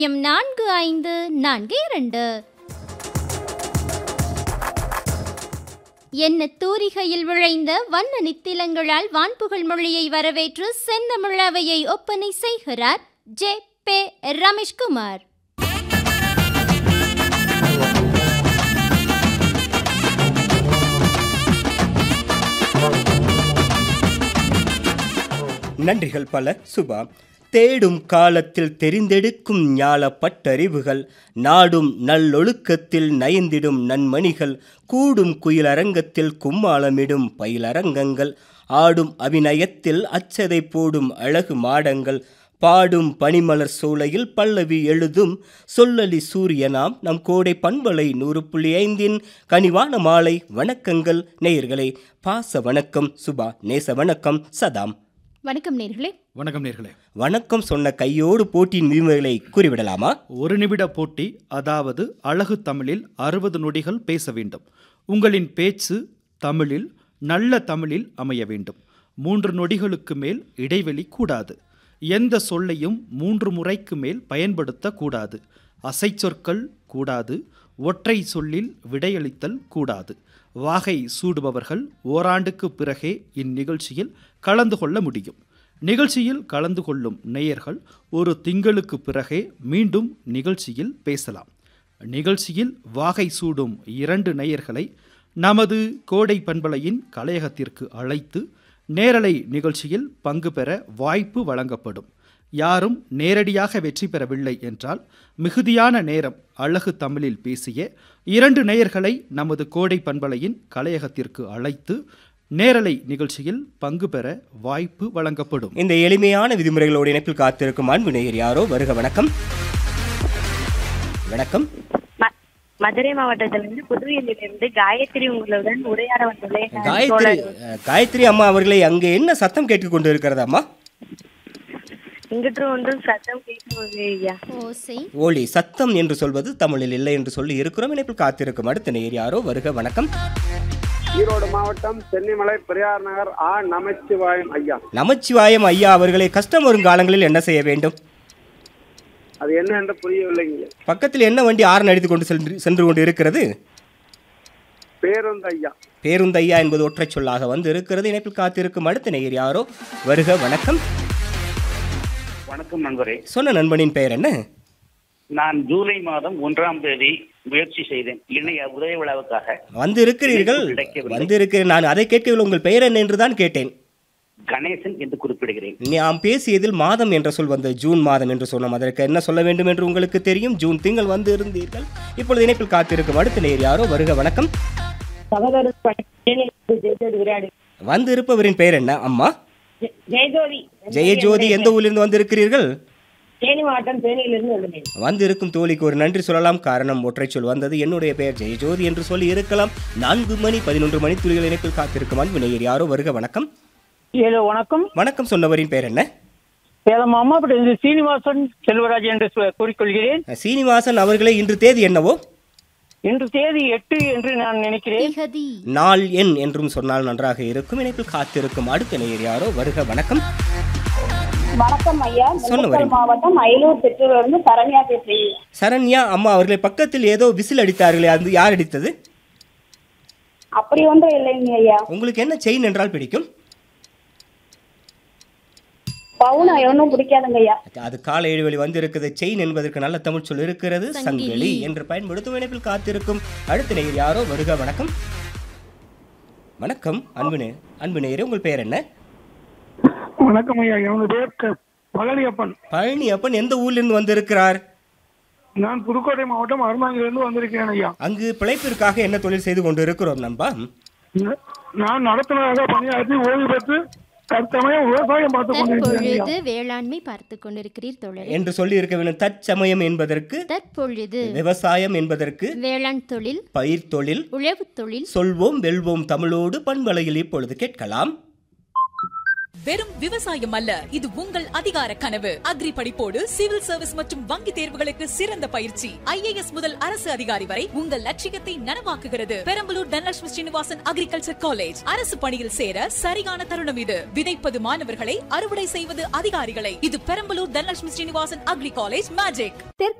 M நான்கு ஐந்து நான்கு இரண்டு என்ன தூரிகையில் விளைந்த வண்ண நித்திலங்களால் வான்புகழ் மொழியை வரவேற்று செந்தமிழவையை ஒப்பனை செய்கிறார் ஜே பே ரமேஷ்குமார் நன்றிகள் பல சுபா தேடும் காலத்தில் தெரிந்தெடுக்கும் ஞால பட்டறிவுகள் நாடும் நல்லொழுக்கத்தில் நயந்திடும் நன்மணிகள் கூடும் குயிலரங்கத்தில் கும்மாளமிடும் பயிலரங்கங்கள் ஆடும் அபிநயத்தில் அச்சதை போடும் அழகு மாடங்கள் பாடும் பனிமலர் சோலையில் பல்லவி எழுதும் சொல்லலி சூரியனாம் நம் கோடை பண்பலை நூறு புள்ளி ஐந்தின் கனிவான மாலை வணக்கங்கள் நேயர்களே பாச வணக்கம் சுபா நேச வணக்கம் சதாம் வணக்கம் நேர்களே வணக்கம் நேர்களே வணக்கம் சொன்ன கையோடு போட்டியின் விதிமுறைகளை கூறிவிடலாமா ஒரு நிமிட போட்டி அதாவது அழகு தமிழில் அறுபது நொடிகள் பேச வேண்டும் உங்களின் பேச்சு தமிழில் நல்ல தமிழில் அமைய வேண்டும் மூன்று நொடிகளுக்கு மேல் இடைவெளி கூடாது எந்த சொல்லையும் மூன்று முறைக்கு மேல் பயன்படுத்தக்கூடாது அசைச்சொற்கள் கூடாது ஒற்றை சொல்லில் விடையளித்தல் கூடாது வாகை சூடுபவர்கள் ஓராண்டுக்கு பிறகே இந்நிகழ்ச்சியில் கலந்து கொள்ள முடியும் நிகழ்ச்சியில் கலந்து கொள்ளும் நேயர்கள் ஒரு திங்களுக்கு பிறகே மீண்டும் நிகழ்ச்சியில் பேசலாம் நிகழ்ச்சியில் வாகை சூடும் இரண்டு நேயர்களை நமது கோடை பண்பலையின் கலையகத்திற்கு அழைத்து நேரலை நிகழ்ச்சியில் பங்கு பெற வாய்ப்பு வழங்கப்படும் யாரும் நேரடியாக வெற்றி பெறவில்லை என்றால் மிகுதியான நேரம் அழகு தமிழில் பேசிய இரண்டு நேயர்களை நமது கோடை பண்பலையின் கலையகத்திற்கு அழைத்து நேரலை நிகழ்ச்சியில் பங்கு பெற வாய்ப்பு வழங்கப்படும் இந்த எளிமையான விதிமுறைகளோடு இணைப்பில் காத்திருக்கும் அன்பு நேயர் யாரோ வருக வணக்கம் வணக்கம் ம- மதுரை மாவட்டத்திலிருந்து புதுவையிலிருந்து காயத்ரி உங்களுடன் உரையாட வந்துள்ளேன் நான் காயத்ரி தோழர். அஹ், காயத்ரி அம்மா அவர்களே அங்கே என்ன சத்தம் கேட்டுக்கொண்டு இருக்கிறது அம்மா இங்கிட்டு ஒன்றும் சத்தம் கேட்கவில்லை ஐயா ஓசை ஓலி சத்தம் என்று சொல்வது தமிழில் இல்லை என்று சொல்லி இருக்கிறோம் இணைப்பில் காத்திருக்கும் அடுத்த நேயர் யாரோ வருக வணக்கம் ஈரோடு மாவட்டம் சென்னிமலை பெரியார் நகர் ஆ நமச்சிவாயம் ஐயா நமச்சிவாயம் ஐயா அவர்களே கஷ்டம் வரும் காலங்களில் என்ன செய்ய வேண்டும் அது என்ன என்று புரியவில்லைங்க பக்கத்தில் என்ன வண்டி ஆரன் அடித்துக் கொண்டு சென்று சென்று கொண்டு இருக்கிறது பேருந்து ஐயா பேருந்து ஐயா என்பது ஒற்றைச் சொல்லாக வந்து இருக்கிறது இணைப்பில் காத்திருக்கும் அடுத்த நேயர் யாரோ வருக வணக்கம் வணக்கம் நண்பரே சொன்ன நண்பனின் பெயர் என்ன நான் ஜூலை மாதம் ஒன்றாம் தேதி முயற்சி செய்தேன் இணைய உதய விழாவுக்காக வந்து இருக்கிறீர்கள் கிடைக்கவில்லை. வந்து இருக்கிறேன் நான் அதை கேட்கவில்லை உங்கள் பெயர் என்ன என்று தான் கேட்டேன் கணேசன் என்று குறிப்பிடுகிறேன் நாம் பேசியதில் மாதம் என்ற சொல் வந்தது ஜூன் மாதம் என்று சொன்னோம் அதற்கு என்ன சொல்ல வேண்டும் என்று உங்களுக்கு தெரியும் ஜூன் திங்கள் வந்து இருந்தீர்கள் இப்பொழுது இணைப்பில் காத்திருக்கும் அடுத்த நேர் யாரோ வருக வணக்கம் வந்து இருப்பவரின் பெயர் என்ன அம்மா ஜெயஜோதி ஜெயஜோதி எந்த ஊரிலிருந்து வந்திருக்கிறீர்கள் தேனி மாவட்டம் தேனியிலிருந்து வந்துள்ளேன் வந்திருக்கும் தோழிக்கு ஒரு நன்றி சொல்லலாம் காரணம் ஒற்றைச் சொல் வந்தது என்னுடைய பெயர் ஜெயஜோதி என்று சொல்லி இருக்கலாம் நான்கு மணி பதினொன்று மணி துளிகள் இணைப்பில் காத்திருக்கும் அன்பு நேயர் யாரோ வருக வணக்கம் ஹலோ வணக்கம் வணக்கம் சொன்னவரின் பெயர் என்ன சேலம் அம்மாப்பட்ட இருந்து சீனிவாசன் செல்வராஜ் என்று சொ- கூறிக்கொள்கிறேன் சீனிவாசன் அவர்களே இன்று தேதி என்னவோ இன்று தேதி எட்டு என்று நான் நினைக்கிறேன் திகதி நாள் எண் என்றும் சொன்னால் நன்றாக இருக்கும் இணைப்பில் காத்திருக்கும் அடுத்த நேயர் யாரோ வருக வணக்கம் வணக்கம் ஐயா சொன்ன திண்டுக்கல் வரேன். மாவட்டம் அயலூர் பெற்றோர்லேருந்து சரண்யா பேசுறீங்க சரண்யா அம்மா அவர்களை பக்கத்தில் ஏதோ விசில் அடித்தார்களே அது யார் அடித்தது அப்படி ஒன்றும் இல்லைங்க ஐயா உங்களுக்கு என்ன செயின் என்றால் பிடிக்கும் பவுன் ஒன்றும் பிடிக்காதுங்க ஐயா அது கால இடைவெளி வந்திருக்குது செயின் என்பதற்கு நல்ல தமிழ் சொல் இருக்கிறது சங்கிலி என்று பயன்படுத்தும் இணைப்பில் காத்திருக்கும் அடுத்த நேயர் யாரோ வருக வணக்கம் வணக்கம் அன்பு நே அன்பு நேயரே உங்கள் பெயர் என்ன வணக்கம் ஐயா எனது பேர் க- பழனியப்பன் பழனி அப்பன் எந்த ஊரிலிருந்து வந்திருக்கிறார் நான் புதுக்கோட்டை மாவட்டம் அருமாங்கிலிருந்து வந்திருக்கிறேன் ஐயா அங்கு பிழைப்பிற்காக என்ன தொழில் செய்து கொண்டு இருக்கிறோம் நண்பா ந- நான் நடத்துனராக பணியாற்றி ஓய்வு பெற்று தற்சமயம் விவசாயம் பார்த்து கொண்டிருக்கிறேன் ஐயா தற்பொழுது வேளாண்மை பார்த்து கொண்டிருக்கிறீர் தோழரே என்று சொல்லி இருக்க வேண்டும் தற்சமயம் என்பதற்கு தற்பொழுது விவசாயம் என்பதற்கு வேளாண் தொழில் பயிர் தொழில் உழவுத் தொழில் சொல்வோம் வெல்வோம் தமிழோடு பண்பலையில் இப்பொழுது கேட்கலாம் வெறும் விவசாயம் அல்ல இது உங்கள் அதிகார கனவு அக்ரி படிப்போடு சிவில் சர்வீஸ் மற்றும் வங்கி தேர்வுகளுக்கு சிறந்த பயிற்சி ஐஏஎஸ் முதல் அரசு அதிகாரி வரை உங்கள் லட்சியத்தை நனவாக்குகிறது பெரம்பலூர் தனலட்சுமி ஸ்ரீனிவாசன் அக்ரிகல்ச்சர் காலேஜ் அரசு பணியில் சேர சரியான தருணம் இது விதைப்பது மாணவர்களை அறுவடை செய்வது அதிகாரிகளை இது Perambalur Dhanalakshmi Srinivasan agri college magic